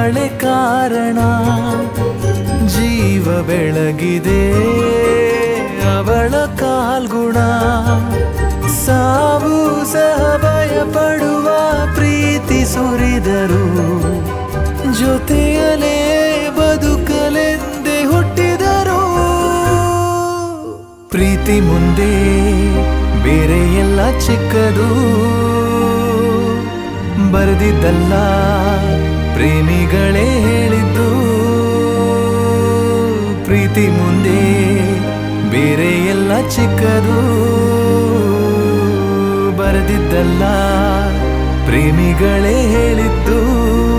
ಅವಳೆ ಕಾರಣ ಜೀವ ಬೆಳಗಿದೆ ಅವಳ ಕಾಲ್ಗುಣ ಸಾವು ಸಹ ಭಯ ಪಡುವ ಪ್ರೀತಿ ಸುರಿದರು ಜೊತೆಯಲೇ ಬದುಕಲೆಂದೇ ಹುಟ್ಟಿದರು ಪ್ರೀತಿ ಮುಂದೆ ಬೇರೆ ಎಲ್ಲ ಚಿಕ್ಕದು ಬರೆದಿದ್ದಲ್ಲ ಪ್ರೇಮಿಗಳೇ ಹೇಳಿದ್ದು ಪ್ರೀತಿ ಮುಂದೆ ಬೇರೆ ಎಲ್ಲ ಚಿಕ್ಕದು ಬರೆದಿದ್ದಲ್ಲ ಪ್ರೇಮಿಗಳೇ ಹೇಳಿದ್ದು